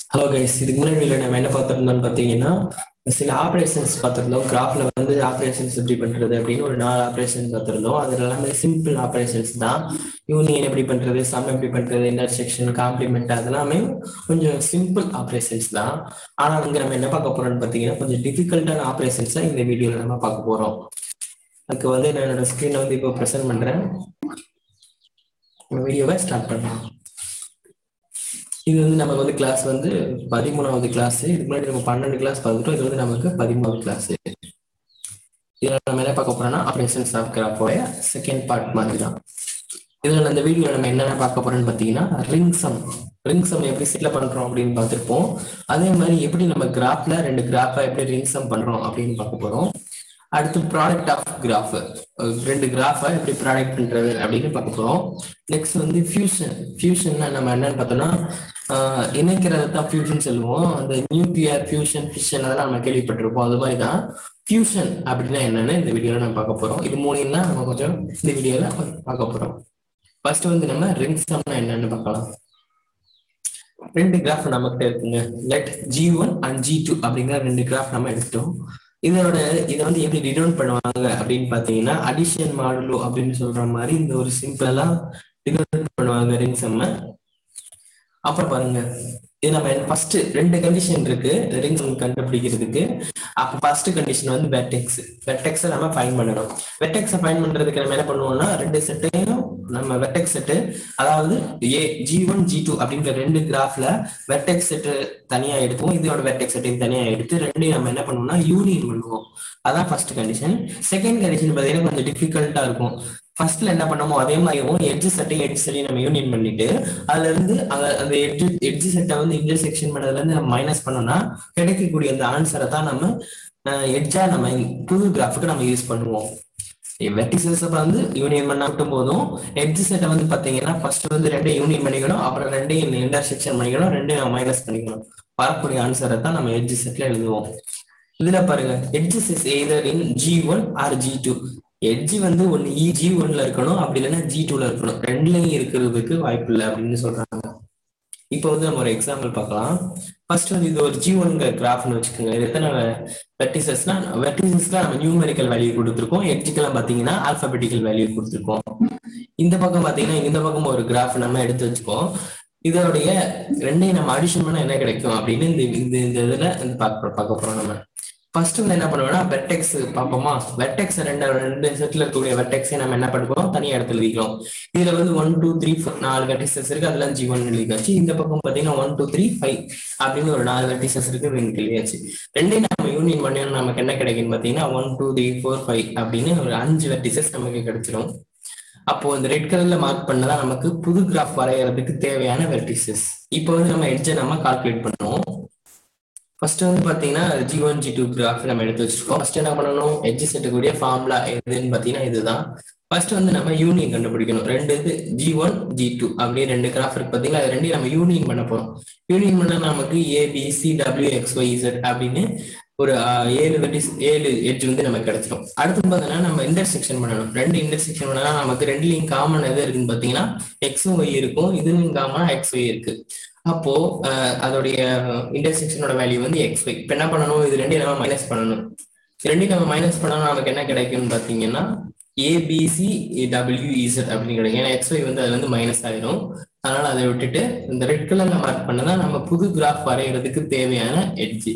hello guys இதுக்கு முன்னாடி வீடியோல நம்ம என்ன பார்த்துருந்தோம்னு பார்த்தீங்கன்னா சில ஆப்ரேஷன்ஸ் பார்த்துருந்தோம் கிராஃப்ல வந்து ஆப்ரேஷன்ஸ் எப்படி பண்றது அப்படின்னு ஒரு நாலு ஆப்ரேஷன் பார்த்துருந்தோம் அது எல்லாமே சிம்பிள் ஆப்ரேஷன்ஸ் தான் யூனியன் எப்படி பண்றது சம் எப்படி பண்றது இன்டர்செக்ஷன் காம்ப்ளிமெண்ட் அதெல்லாமே கொஞ்சம் சிம்பிள் ஆப்ரேஷன்ஸ் தான் ஆனால் இங்க நம்ம என்ன பார்க்க போறோம்னு பார்த்தீங்கன்னா கொஞ்சம் டிஃபிகல்ட்டான ஆப்ரேஷன்ஸை இந்த வீடியோல நம்ம பார்க்க போறோம் அதுக்கு வந்து நான் என்னோட ஸ்க்ரீனை வந்து இப்போ ப்ரெசென்ட் பண்றேன் வீடியோவை ஸ்டார்ட் பண்ணலாம் இது வந்து நமக்கு வந்து கிளாஸ் வந்து பதிமூணாவது கிளாஸ் இதுக்கு முன்னாடி நம்ம பன்னெண்டு கிளாஸ் பார்த்துட்டோம் இது வந்து நமக்கு பதிமூணாவது கிளாஸ் இதில் நம்ம என்ன பார்க்க போறோம்னா ஆப்ரேஷன்ஸ் ஆஃப் கிராஃபோட செகண்ட் பார்ட் மாதிரி தான் இதில் இந்த வீடியோ நம்ம என்னென்ன பார்க்க போறோம்னு பார்த்தீங்கன்னா ரிங் சம் ரிங் சம் எப்படி செட்டில் பண்றோம் அப்படின்னு பார்த்துருப்போம் அதே மாதிரி எப்படி நம்ம கிராஃப்ல ரெண்டு கிராஃபை எப்படி ரிங் சம் பண்றோம் அப்படின்னு பார்க்க போறோம் அடுத்து ப்ராடக்ட் ஆஃப் கிராஃப் ரெண்டு கிராஃபை எப்படி ப்ராடக்ட் பண்றது அப்படின்னு பார்க்க போறோம் நெக்ஸ்ட் வந்து ஃபியூஷன் ஃபியூஷன்னா நம்ம என்னன்னு பார்த்தோம்னா இணைக்கிறது தான் ஃபியூஷன் சொல்லுவோம் அந்த நியூக்ளியர் ஃபியூஷன் ஃபிஷன் அதெல்லாம் நம்ம கேள்விப்பட்டிருப்போம் அது மாதிரி தான் ஃபியூஷன் அப்படின்னா என்னன்னு இந்த வீடியோல நம்ம பார்க்க போறோம் இது மூணையும் தான் நம்ம கொஞ்சம் இந்த வீடியோல பார்க்க போறோம் ஃபர்ஸ்ட் வந்து நம்ம ரிங் சம்னா என்னன்னு பார்க்கலாம் ரெண்டு கிராஃப் நம்மகிட்ட இருக்குங்க let G one and G two அப்படிங்கிற ரெண்டு கிராஃப் நம்ம எடுத்துட்டோம் இதோட இதை வந்து எப்படி டினோட் பண்ணுவாங்க அப்படின்னு பாத்தீங்கன்னா அடிஷன் மாடுலோ அப்படின்னு சொல்ற மாதிரி இந்த ஒரு சிம்பிளா டினோட் பண்ணுவாங்க ரிங் செம்ம அப்புறம் பாருங்க இது நம்ம ஃபர்ஸ்ட் ரெண்டு கண்டிஷன் இருக்கு ரிங் சம் கண்டுபிடிக்கிறதுக்கு அப்ப ஃபர்ஸ்ட் கண்டிஷன் வந்து வெட்டெக்ஸ் வெட்டெக்ஸை நம்ம ஃபைன் பண்ணணும் வெட்டெக்ஸை ஃபைன் பண்றதுக்கு நம்ம என்ன பண்ணுவோம்னா ரெண்டு செட்டையும் நம்ம வெட்டெக்ஸ் செட்டு அதாவது A G one G two அப்படிங்கிற ரெண்டு கிராஃப்ல வெட்டெக்ஸ் செட்டு தனியா எடுப்போம் இதோட வெட்டெக்ஸ் செட்டையும் தனியா எடுத்து ரெண்டையும் நம்ம என்ன பண்ணுவோம்னா யூனியன் பண்ணுவோம் அதான் ஃபர்ஸ்ட் கண்டிஷன் செகண்ட் கண்டிஷன் பார்த்தீங்கன்னா கொஞ்சம் டிஃபிகல்ட்டா இருக்கும் ஃபர்ஸ்ட்ல என்ன பண்ணமோ அதே மாதிரியும் எட்ஜ் செட்டையும் எட்ஜ் செட்டையும் நம்ம யூனியன் பண்ணிட்டு அதுல இருந்து அந்த எட்ஜ் எட்ஜ் செட்டை வந்து இன்டர்செக்ஷன் பண்ணதுல இருந்து நம்ம மைனஸ் பண்ணோம்னா கிடைக்கக்கூடிய அந்த ஆன்சரை தான் நம்ம எட்ஜா நம்ம புது கிராஃபுக்கு நம்ம யூஸ் பண்ணுவோம் வெர்டிசஸ் வந்து யூனியன் பண்ண மட்டும் போதும் எட்ஜ் செட்டை வந்து பாத்தீங்கன்னா ஃபர்ஸ்ட் வந்து ரெண்டையும் யூனியன் பண்ணிக்கணும் அப்புறம் ரெண்டையும் இன்டர்செக்ஷன் பண்ணிக்கணும் ரெண்டையும் மைனஸ் பண்ணிக்கணும் வரக்கூடிய ஆன்சரை தான் நம்ம எட்ஜ் செட்ல எழுதுவோம் இதுல பாருங்க edges is either in G one or G two edge வந்து ஒன்னு இ ஜி ஒன்ல இருக்கணும் அப்படி இல்லைன்னா ஜி டூல இருக்கணும் ரெண்டுலயும் இருக்கிறதுக்கு வாய்ப்பு இல்லை அப்படின்னு சொல்றாங்க இப்போ வந்து நம்ம ஒரு எக்ஸாம்பிள் பார்க்கலாம் ஃபர்ஸ்ட் வந்து இது ஒரு ஜி ஒன்ங்க கிராஃப்னு வச்சுக்கோங்க இது எத்தனை வெர்டிசஸ்னா வெர்டிசஸ்ல நம்ம நியூமெரிக்கல் வேல்யூ கொடுத்துருக்கோம் எட்ஜுக்கெல்லாம் பாத்தீங்கன்னா ஆல்பபெட்டிக்கல் வேல்யூ கொடுத்துருக்கோம் இந்த பக்கம் பாத்தீங்கன்னா இந்த பக்கம் ஒரு கிராஃப் நம்ம எடுத்து வச்சுக்கோம் இதோடைய ரெண்டையும் நம்ம அடிஷன் பண்ணா என்ன கிடைக்கும் அப்படின்னு இந்த இந்த இந்த இதுல பார்க்க பார்க்க போறோம் நம்ம ஃபர்ஸ்ட் வந்து என்ன பண்ணுவோம்னா வெர்டெக்ஸ் பார்ப்போமா வெர்டெக்ஸ் ரெண்டு ரெண்டு செட்ல இருக்கக்கூடிய வெர்டெக்ஸை நம்ம என்ன பண்ணுவோம் தனியா இடத்துல எழுதிக்கலாம் இதுல வந்து ஒன் டூ த்ரீ ஃபோர் நாலு வெர்டிசஸ் இருக்கு அதுல ஜி ஒன் எழுதியாச்சு இந்த பக்கம் பாத்தீங்கன்னா ஒன் டூ த்ரீ ஃபைவ் அப்படின்னு ஒரு நாலு வெர்டிசஸ் இருக்கு ரெண்டு எழுதியாச்சு ரெண்டையும் நம்ம யூனியன் பண்ணணும் நமக்கு என்ன கிடைக்குன்னு பாத்தீங்கன்னா one two three four five அப்படின்னு ஒரு அஞ்சு வெர்டிசஸ் நமக்கு கிடைச்சிரும் அப்போ இந்த ரெட் கலர்ல மார்க் பண்ணதான் நமக்கு புது கிராஃப் வரைகிறதுக்கு தேவையான வெர்டிசஸ் இப்போ வந்து நம்ம எட்ஜை நம்ம கால்குலேட் பண்ணுவோம் ஃபர்ஸ்ட் வந்து பாத்தீங்கன்னா G one G two graph நம்ம எடுத்து வச்சிருக்கோம் ஃபர்ஸ்ட் என்ன பண்ணணும் எட்ஜ் செட்டுக்கூடிய ஃபார்முலா எதுன்னு பாத்தீங்கன்னா இதுதான் ஃபர்ஸ்ட் வந்து நம்ம யூனியன் கண்டுபிடிக்கணும் ரெண்டு இது ஜி ஒன் ஜி டூ அப்படியே ரெண்டு கிராஃப் இருக்கு பாத்தீங்களா அது ரெண்டையும் நம்ம யூனியன் பண்ண போறோம் யூனியன் பண்ணா நமக்கு A B C W X Y Z அப்படின்னு ஒரு ஏழு வெட்டிஸ் ஏழு எட்ஜ் வந்து நமக்கு கிடைச்சிடும் அடுத்து பார்த்தீங்கன்னா நம்ம இன்டர்செக்ஷன் பண்ணணும் ரெண்டு இன்டர்செக்ஷன் பண்ணா நமக்கு ரெண்டுலையும் காமன் எது இருக்குன்னு பாத்தீங்கன்னா எக்ஸும் ஒய் இருக்கும் இதுலையும் காமனா எக்ஸ் ஒய் இருக்கு அப்போ அதோடைய இன்டர்செக்ஷனோட வேல்யூ வந்து எக்ஸ் ஒய் இப்போ என்ன பண்ணணும் இது ரெண்டையும் நம்ம மைனஸ் பண்ணணும் ரெண்டையும் நம்ம மைனஸ் பண்ணா நமக்கு என்ன கிடைக்கும்னு பாத்தீங்கன்னா ஏபிசி டபிள்யூ இசட் அப்படின்னு கிடைக்கும் ஏன்னா எக்ஸ் ஒய் வந்து அது வந்து மைனஸ் ஆயிரும் அதனால அதை விட்டுட்டு இந்த ரெட் கலர்ல மார்க் பண்ணதான் நம்ம புது கிராஃப் வரைகிறதுக்கு தேவையான எட்ஜ்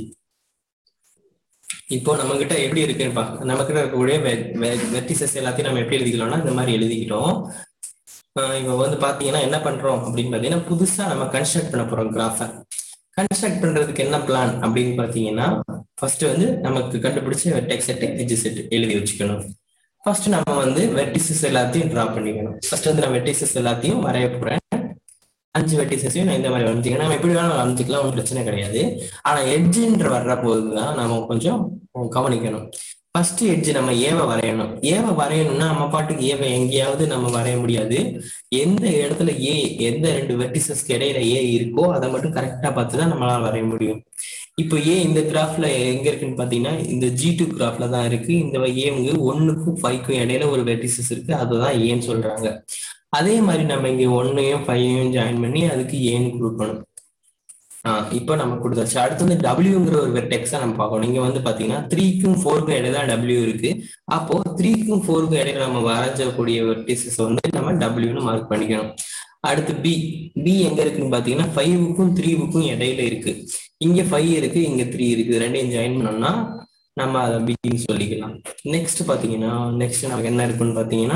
இப்போ நம்ம கிட்ட எப்படி இருக்குன்னு பாக்க நம்ம கிட்ட இருக்கக்கூடிய வெர்டிசஸ் எல்லாத்தையும் நம்ம எப்படி எழுதிக்கலாம்னா இந்த மாதிரி எழுதிக்கிட்டோம் இப்போ வந்து பாத்தீங்கன்னா என்ன பண்றோம் அப்படின்னு பாத்தீங்கன்னா புதுசா நம்ம கன்ஸ்ட்ரக்ட் பண்ண போறோம் கிராஃபை கன்ஸ்ட்ரக்ட் பண்றதுக்கு என்ன பிளான் அப்படின்னு பாத்தீங்கன்னா ஃபர்ஸ்ட் வந்து நமக்கு கண்டுபிடிச்ச வெர்டெக்ஸ் செட் எட்ஜ் செட் எழுதி வச்சுக்கணும் ஃபர்ஸ்ட் நம்ம வந்து வெர்டிசஸ் எல்லாத்தையும் டிரா பண்ணிக்கணும் ஃபர்ஸ்ட் வந்து நான் வெர்டிசஸ் எல்லாத்தையும் வரைய போறேன் அஞ்சு வெர்டிசஸையும் நான் இந்த மாதிரி வரைஞ்சிக்கலாம் நம்ம எப்படி வேணாலும் வரைஞ்சிக்கலாம் ஒன்றும் பிரச்சனை கிடையாது ஆனா எட்ஜுன்ற வர்ற போதுதான் நம்ம கொஞ்சம் கவனிக்கணும் ஃபர்ஸ்ட் எட்ஜ் நம்ம ஏவை வரையணும் ஏவை வரையணும்னா நம்ம பாட்டுக்கு ஏவை எங்கேயாவது நம்ம வரைய முடியாது எந்த இடத்துல ஏ எந்த ரெண்டு வெர்டிசஸ்க்கு இடையில ஏ இருக்கோ அதை மட்டும் கரெக்டா பார்த்து தான் நம்மளால வரைய முடியும் இப்போ ஏ இந்த கிராஃப்ல எங்க இருக்குன்னு பாத்தீங்கன்னா இந்த ஜி டூ கிராஃப்ல தான் இருக்கு இந்த ஏவுங்க ஒன்னுக்கும் ஃபைவ்க்கும் இடையில ஒரு வெர்டிசஸ் இருக்கு அதுதான் ஏன்னு சொல்றாங்க அதே மாதிரி நம்ம இங்க ஒன்னையும் ஃபைவையும் ஜாயின் பண்ணி அதுக்கு ஏன்னு கொடுக்கணும் ஆஹ் இப்போ நம்ம கொடுத்தாச்சு அடுத்து வந்து டபிள்யூங்கிற ஒரு வெர்டெக்ஸா நம்ம பார்க்கணும் இங்க வந்து பாத்தீங்கன்னா த்ரீக்கும் ஃபோருக்கும் இடையில தான் டபிள்யூ இருக்கு அப்போ த்ரீக்கும் ஃபோருக்கும் இடையில நம்ம வரைஞ்சக்கூடிய வெர்டிசஸ் வந்து நம்ம டபிள்யூன்னு மார்க் பண்ணிக்கணும் அடுத்து பி பி எங்க இருக்குன்னு பாத்தீங்கன்னா ஃபைவுக்கும் த்ரீவுக்கும் இடையில இருக்கு இங்க ஃபைவ் இருக்கு இங்க த்ரீ இருக்கு ரெண்டையும் ஜாயின் பண்ணோம்னா நம்ம அதை பின்னு சொல்லிக்கலாம் நெக்ஸ்ட் பாத்தீங்கன்னா நெக்ஸ்ட் நமக்கு என்ன இருக்குன்னு பாத்தீங்கன்னா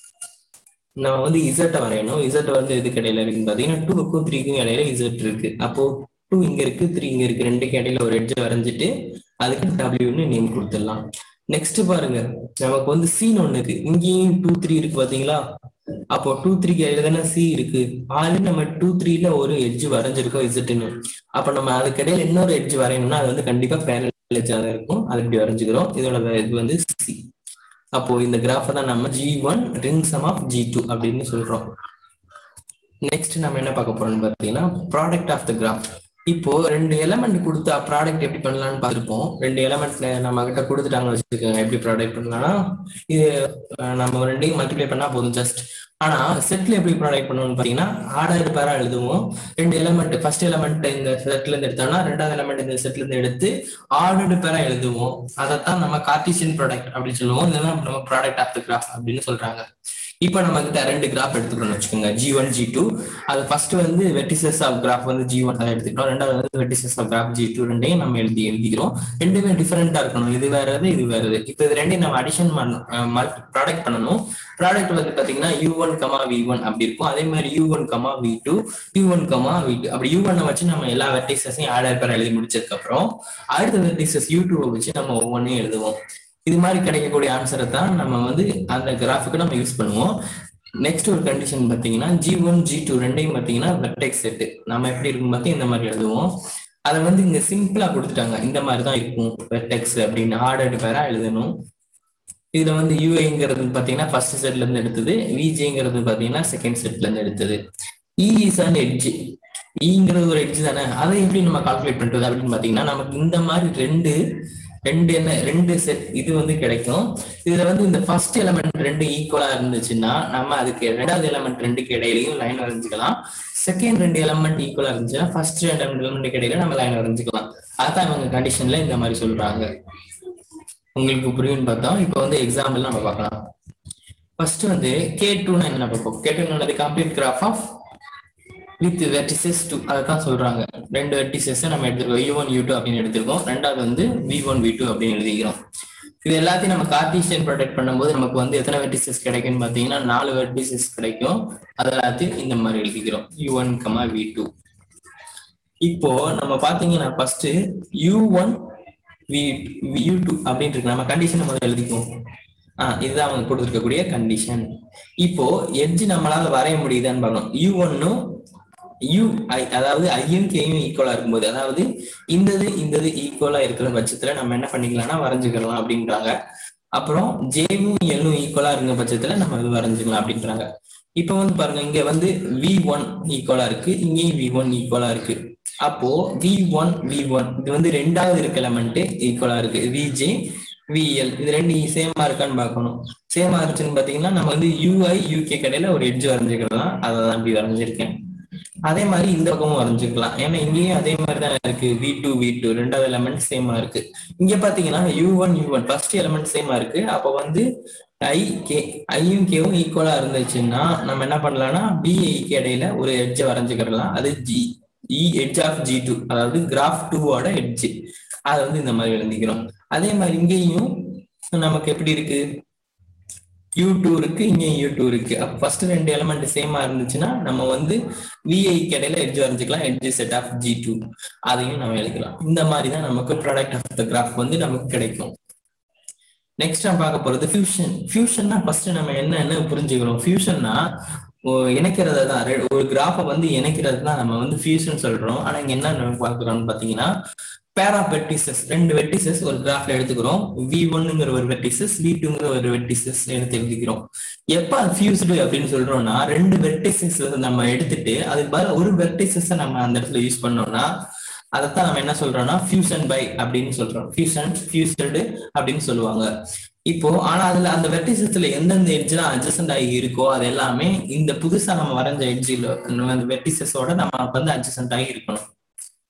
நம்ம வந்து இசட்டை வரையணும் இசட் வந்து எதுக்கு இடையில இருக்குன்னு பாத்தீங்கன்னா டூக்கும் த்ரீக்கும் இடையில இசட் இருக்கு அப்போ டூ இங்க இருக்கு த்ரீ இங்க இருக்கு ரெண்டுக்கு இடையில ஒரு எட்ஜ் வரைஞ்சிட்டு அதுக்கு டபிள்யூன்னு நேம் கொடுத்துடலாம் நெக்ஸ்ட் பாருங்க நமக்கு வந்து சீன் ஒண்ணு இருக்கு இங்கேயும் டூ த்ரீ இருக்கு பாத்தீங்களா அப்போ டூ த்ரீக்கு இடையில தானே சி இருக்கு ஆல்ரெடி நம்ம டூ த்ரீல ஒரு எட்ஜ் வரைஞ்சிருக்கோம் இசட்டுன்னு அப்ப நம்ம அதுக்கு இடையில இன்னொரு எட்ஜ் வரையணும்னா அது வந்து கண்டிப்பா பேரல் எட்ஜா தான் இருக்கும் அது இப்படி வரைஞ்சுக்கிறோம் இதோட இது வந்து சி அப்போ இந்த கிராஃப் தான் நம்ம G one ring sum of G two அப்படின்னு சொல்றோம் நெக்ஸ்ட் நம்ம என்ன பார்க்க போறோம்னு பார்த்தீங்கன்னா ப்ராடக்ட் ஆஃப் த கிராஃப் இப்போ ரெண்டு எலமெண்ட் கொடுத்தா ப்ராடக்ட் எப்படி பண்ணலாம்னு பார்த்துருப்போம் ரெண்டு எலமெண்ட் நம்ம கிட்ட கொடுத்துட்டாங்க வச்சுக்கோங்க எப்படி ப்ராடக்ட் பண்ணலாம்னா இது அஹ், நம்ம ரெண்டையும் மல்டிப்ளை பண்ணா போதும் ஜஸ்ட் ஆனா செட்ல எப்படி ப்ராடக்ட் பண்ணுவோம்னு பாத்தீங்கன்னா ஆர்டர் பேரா எழுதுவோம் ரெண்டு எலமெண்ட் ஃபர்ஸ்ட் எலமெண்ட் இந்த செட்ல இருந்து எடுத்தோம்னா ரெண்டாவது எலமெண்ட் இந்த செட்ல இருந்து எடுத்து ஆர்டர்டு பேரா எழுதுவோம் அதைத்தான் நம்ம கார்டீசியன் ப்ராடக்ட் அப்படின்னு சொல்லுவோம் இதெல்லாம் நம்ம ப்ராடக்ட் ஆஃப் த கிராஃப் அப்படின்னு சொல்றாங்க இப்போ நம்ம கிட்ட ரெண்டு கிராஃப் எடுத்துக்கணும்னு வச்சுக்கோங்க ஜி ஒன் ஜி டூ அது ஃபர்ஸ்ட் வந்து வெர்டிசஸ் ஆஃப் கிராஃப் வந்து ஜி ஒன் எடுத்துக்கிறோம் ரெண்டாவது வந்து vertices of graph G two ரெண்டையும் நம்ம எழுதி எழுதிக்கிறோம் ரெண்டுமே டிஃபரெண்டா இருக்கணும் இது வேறது இது வேறது இப்போ இது ரெண்டையும் நம்ம அடிஷன் பண்ணணும் ப்ராடக்ட் பண்ணணும் ப்ராடக்ட் வந்து பாத்தீங்கன்னா U one comma V one அப்படி இருக்கும் அதே மாதிரி U one comma V two U one comma V two அப்படி யூ ஒன்னை வச்சு நம்ம எல்லா வெர்டிசஸையும் ஆட் பேர் எழுதி முடிச்சதுக்கு அப்புறம் அடுத்த வெர்டிசஸ் யூ டூவை வச்சு நம்ம ஒவ்வொன்றையும் எழுதுவோம் இது மாதிரி கிடைக்கக்கூடிய ஆன்சரை தான் நம்ம வந்து அந்த கிராஃபுக்கு நம்ம யூஸ் பண்ணுவோம் நெக்ஸ்ட் ஒரு கண்டிஷன் பார்த்தீங்கன்னா ஜி ஒன் ஜி டூ ரெண்டையும் பார்த்தீங்கன்னா வெர்டெக்ஸ் செட்டு நம்ம எப்படி இருக்கும் பார்த்து இந்த மாதிரி எழுதுவோம் அதை வந்து இங்க சிம்பிளா கொடுத்துட்டாங்க இந்த மாதிரி தான் இருக்கும் வெர்டெக்ஸ் அப்படின்னு ஆர்டர்டு பேரா எழுதணும் இதுல வந்து யூஐங்கிறது பாத்தீங்கன்னா ஃபர்ஸ்ட் செட்ல இருந்து எடுத்தது விஜேங்கிறது பாத்தீங்கன்னா செகண்ட் செட்ல இருந்து எடுத்தது இ இஸ் அண்ட் எட்ஜ் ஈங்கிறது ஒரு எட்ஜ் தானே அதை எப்படி நம்ம கால்குலேட் பண்றது அப்படின்னு பாத்தீங்கன்னா நமக்கு இந்த மாதிரி ரெண்டு ரெண்டு என்ன ரெண்டு செட் இது வந்து கிடைக்கும் இதுல வந்து இந்த ஃபர்ஸ்ட் எலமெண்ட் ரெண்டு ஈக்குவலா இருந்துச்சுன்னா நம்ம அதுக்கு ரெண்டாவது எலமெண்ட் ரெண்டுக்கு இடையிலையும் லைன் வரைஞ்சுக்கலாம் செகண்ட் ரெண்டு எலமெண்ட் ஈக்குவலா இருந்துச்சுன்னா ஃபர்ஸ்ட் ரெண்டு எலமெண்ட்டுக்கு இடையில நம்ம லைன் வரைஞ்சுக்கலாம் அதான் இவங்க கண்டிஷன்ல இந்த மாதிரி சொல்றாங்க உங்களுக்கு புரியும்னு பார்த்தோம் இப்போ வந்து எக்ஸாம்பிள் நம்ம பார்க்கலாம் ஃபர்ஸ்ட் வந்து கே டூனா என்ன பார்ப்போம் K two complete graph of with vertices two அதை தான் சொல்றாங்க ரெண்டு வெர்டிசஸ் நம்ம எடுத்துருக்கோம் யூ ஒன் யூ டூ அப்படின்னு எடுத்திருக்கோம் ரெண்டாவது வந்து வி ஒன் வி டூ அப்படின்னு எழுதிக்கிறோம் இது எல்லாத்தையும் நம்ம கார்டீசியன் ப்ரொடெக்ட் பண்ணும்போது நமக்கு வந்து எத்தனை வெர்டிசஸ் கிடைக்கும்னு பார்த்தீங்கன்னா நாலு வெர்டிசஸ் கிடைக்கும் அது எல்லாத்தையும் இந்த மாதிரி எழுதிக்கிறோம் U one comma V two இப்போ நம்ம பாத்தீங்கன்னா first U one V U two அப்படின்னு இருக்கு நம்ம கண்டிஷன் முதல்ல எழுதிக்குவோம் ஆஹ் இதுதான் அவங்க கொடுத்துருக்கக்கூடிய கண்டிஷன் இப்போ எட்ஜ் நம்மளால வரைய முடியுதான்னு பார்க்கணும் யூ ஒன்னும் யூ ஐ அதாவது ஐயும் கேயும் ஈக்குவலா இருக்கும்போது அதாவது இந்தது இந்தது ஈக்குவலா இருக்கிற பட்சத்துல நம்ம என்ன பண்ணிக்கலாம்னா வரைஞ்சுக்கலாம் அப்படின்றாங்க அப்புறம் ஜேவும் எல்லும் ஈக்குவலா இருக்க பட்சத்துல நம்ம இது வரைஞ்சுக்கலாம் அப்படின்றாங்க இப்போ வந்து பாருங்க இங்க வந்து வி ஒன் ஈக்குவலா இருக்கு இங்கேயும் வி ஒன் ஈக்குவலா இருக்கு அப்போ வி ஒன் வி ஒன் இது வந்து ரெண்டாவது இருக்க எலமெண்ட் ஈக்குவலா இருக்கு விஜே விஎல் இது ரெண்டு சேமா இருக்கான்னு பார்க்கணும் சேமா இருந்துச்சுன்னு பாத்தீங்கன்னா நம்ம வந்து யூஐ யூகே கடையில ஒரு எட்ஜ் வரைஞ்சுக்கலாம் அதை தான் அப்படி வரைஞ்சிருக்கேன் அதே மாதிரி இந்த பக்கமும் வரைஞ்சுக்கலாம் ஏன்னா இங்கேயும் அதே மாதிரி தான் இருக்கு வி டூ வி டூ ரெண்டாவது எலமெண்ட் சேமா இருக்கு இங்க பாத்தீங்கன்னா U one U one first element சேமா இருக்கு அப்போ வந்து ஐ கே ஐயும் கேவும் ஈக்குவலா இருந்துச்சுன்னா நம்ம என்ன பண்ணலாம்னா பிஐக்கு இடையில ஒரு எட்ஜை வரைஞ்சுக்கிடலாம் அது G E edge of G two அதாவது கிராஃப் டூவோட எட்ஜ் அதை வந்து இந்த மாதிரி எழுதிக்கிறோம் அதே மாதிரி இங்கேயும் நமக்கு எப்படி இருக்கு யூ டூ இருக்கு இங்கேயும் யூ டூ இருக்கு அப்ப ஃபர்ஸ்ட் ரெண்டு எலமெண்ட் சேமா இருந்துச்சுன்னா நம்ம வந்து விஐ இடையில எட்ஜ் வரைஞ்சிக்கலாம் edge set of G two அதையும் நம்ம எழுதிக்கலாம் இந்த மாதிரி தான் நமக்கு ப்ராடக்ட் ஆஃப் த கிராஃப் வந்து நமக்கு கிடைக்கும் நெக்ஸ்ட் நம்ம பார்க்க போறது ஃபியூஷன் ஃபியூஷன்னா ஃபர்ஸ்ட் நம்ம என்னன்னு புரிஞ்சுக்கிறோம் ஃபியூஷன்னா இணைக்கிறது தான் ரெ- ஒரு கிராஃபை வந்து இணைக்கிறது தான் நம்ம வந்து ஃபியூஷன் சொல்றோம் ஆனா இங்க என்ன நம்ம பார்க்கிறோம்னு பாத்தீங்கன்னா பேர் ஆஃப் வெர்டிசஸ் ரெண்டு வெர்டிசஸ் ஒரு கிராஃப்ல எடுத்துக்கிறோம் வி ஒன்னுங்கிற ஒரு வெர்டிசஸ் வி டூங்கிற ஒரு வெர்டிசஸ் எடுத்து எழுதிக்கிறோம் எப்ப ஃபியூஸ்டு அப்படின்னு சொல்றோம்னா ரெண்டு வெர்டிசஸ் நம்ம எடுத்துட்டு அதுக்கு பதிலா ஒரு வெர்டிசஸ் நம்ம அந்த இடத்துல யூஸ் பண்ணோம்னா அதைத்தான் நம்ம என்ன சொல்றோம்னா ஃபியூஷன் பை அப்படின்னு சொல்றோம் ஃபியூஷன் ஃபியூஸ்டு அப்படின்னு சொல்லுவாங்க இப்போ ஆனா அதுல அந்த வெர்டிசஸ்ல எந்தெந்த எட்ஜ்லாம் அட்ஜஸ்டன்ட் ஆகி இருக்கோ அது எல்லாமே இந்த புதுசா நம்ம வரைஞ்ச எட்ஜில் அந்த வெர்டிசஸோட நம்ம வந்து அட்ஜஸ்டன்ட் ஆகி இருக்கணும்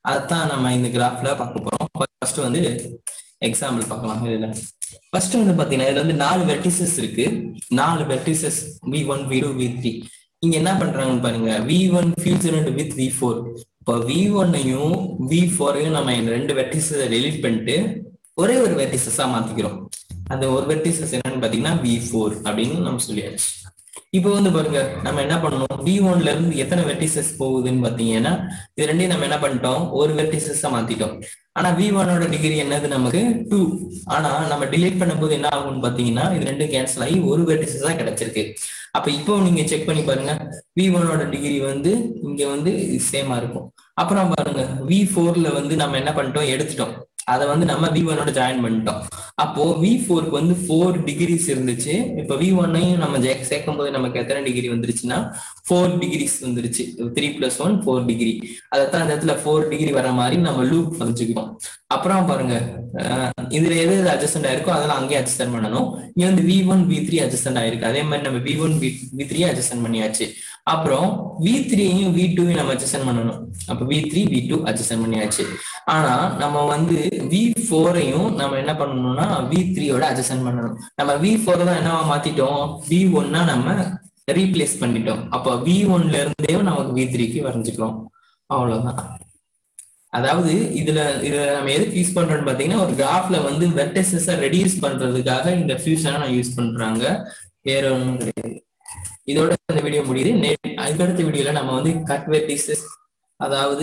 அதான் நம்ம இந்த கிராஃப்ல பார்க்க போறோம் ஃபர்ஸ்ட் வந்து எக்ஸாம்பிள் பார்க்கலாம் இதுல ஃபர்ஸ்ட் வந்து பாத்தீங்கன்னா இதுல வந்து நாலு வெர்டிசஸ் இருக்கு நாலு vertices V one V two V three இங்க என்ன பண்றாங்கன்னு பாருங்க V one future with V four இப்போ வி ஒன்னையும் வி ஃபோரையும் நம்ம இந்த ரெண்டு வெர்டிசஸை டெலீட் பண்ணிட்டு ஒரே ஒரு வெர்டிசஸா மாத்திக்கிறோம் அந்த ஒரு வெர்டிசஸ் என்னன்னு பாத்தீங்கன்னா வி ஃபோர் அப்படின்னு நம்ம சொல்லியாச்சு இப்போ வந்து பாருங்க நம்ம என்ன பண்ணணும் வி ஒன்ல இருந்து எத்தனை வெர்டிசஸ் போகுதுன்னு பாத்தீங்கன்னா இது ரெண்டையும் நம்ம என்ன பண்ணிட்டோம் ஒரு வெர்டிசஸா மாத்திட்டோம் ஆனா வி ஒனோட டிகிரி என்னது நமக்கு டூ ஆனா நம்ம டிலீட் பண்ணும்போது என்ன ஆகும்னு பாத்தீங்கன்னா இது ரெண்டும் கேன்சல் ஆகி ஒரு வெர்டிசஸா கிடைச்சிருக்கு அப்ப இப்போ நீங்க செக் பண்ணி பாருங்க வி ஒனோட டிகிரி வந்து இங்க வந்து சேமா இருக்கும் அப்புறம் பாருங்க வி ஃபோர்ல வந்து நம்ம என்ன பண்ணிட்டோம் எடுத்துட்டோம் அதை வந்து நம்ம வி ஒனோட ஜாயின் பண்ணிட்டோம் அப்போ வி ஃபோருக்கு வந்து ஃபோர் டிகிரிஸ் இருந்துச்சு இப்போ வி ஒன்னையும் நம்ம சேர்க்கும் போது நமக்கு எத்தனை டிகிரி வந்துருச்சுன்னா ஃபோர் டிகிரிஸ் வந்துருச்சு three plus one four degree அதைத்தான் அந்த இடத்துல ஃபோர் டிகிரி வர மாதிரி நம்ம லூப் வச்சுக்கிறோம் அப்புறம் பாருங்க இதுல எது எது அட்ஜஸ்டன்ட் ஆயிருக்கோ அதெல்லாம் அங்கேயே அட்ஜஸ்ட் பண்ணணும் இங்க வந்து V one V three adjacent ஆயிருக்கு அதே மாதிரி நம்ம V one V three adjust பண்ணியாச்சு அப்புறம் வி த்ரீயும் வி டூவையும் நம்ம அட்ஜஸ்ட் பண்ணணும் அப்ப V three V two adjust பண்ணியாச்சு ஆனா நம்ம வந்து வி ஃபோரையும் நம்ம என்ன பண்ணணும்னா வி த்ரீயோட அட்ஜஸ்ட் பண்ணணும் நம்ம வி ஃபோர் தான் என்னவா மாத்திட்டோம் வி ஒன்னா நம்ம ரீப்ளேஸ் பண்ணிட்டோம் அப்போ வி ஒன்ல இருந்தே நமக்கு வி த்ரீக்கு வரைஞ்சுக்கிறோம் அவ்வளவுதான் அதாவது இதுல இதுல நம்ம எதுக்கு யூஸ் பண்றோம்னு பாத்தீங்கன்னா ஒரு கிராஃப்ல வந்து வெர்டசஸ ரெடியூஸ் பண்றதுக்காக இந்த ஃபியூஷனை நான் யூஸ் பண்றாங்க வேற ஒன்றும் கிடையாது இதோட இந்த வீடியோ முடியுது அதுக்கடுத்த வீடியோல நம்ம வந்து கட் வெர்டிசஸ் அதாவது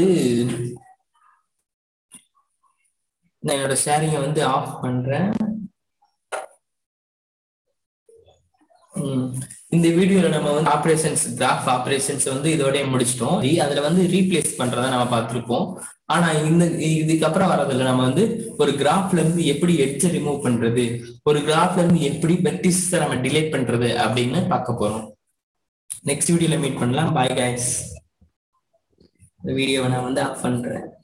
நான் என்னோட ஷேரிங்கை வந்து ஆஃப் பண்றேன் இந்த வீடியோல நம்ம வந்து ஆப்ரேஷன்ஸ் கிராஃப் ஆப்ரேஷன்ஸ் வந்து இதோடய முடிச்சிட்டோம் அதுல வந்து ரீப்ளேஸ் பண்றதை நம்ம பார்த்திருப்போம் ஆனா இந்த இதுக்கப்புறம் வரதுல நம்ம வந்து ஒரு கிராஃப்ல இருந்து எப்படி எட்ஜை ரிமூவ் பண்றது ஒரு கிராஃப்ல இருந்து எப்படி வெர்டிஸ் நம்ம டிலேட் பண்றது அப்படின்னு பார்க்க போறோம் நெக்ஸ்ட் வீடியோல மீட் பண்ணலாம் பாய் கைஸ் இந்த வீடியோவை நான் வந்து ஆஃப் பண்றேன்